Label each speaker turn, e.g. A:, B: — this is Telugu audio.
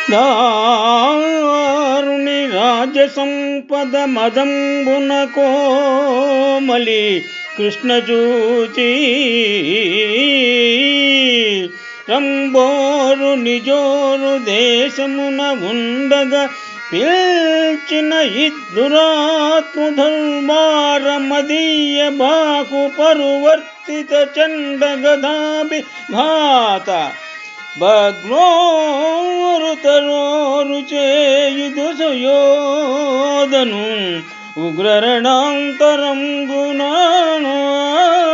A: దారుణి రాజ్య సంపద మదంబున కోమలి కృష్ణ చూచి రంబోరు నిజోరు దేశమున ఉండగా పిల్చిన ఇద్దురాత్మ ధర్మార మదీయ బాకు పరువర్తిత చండ గదాభి ఘాత భగ్నోరు తరోరు చేయుదు సుయోధను ఉగ్రరణాంతరం గుణాను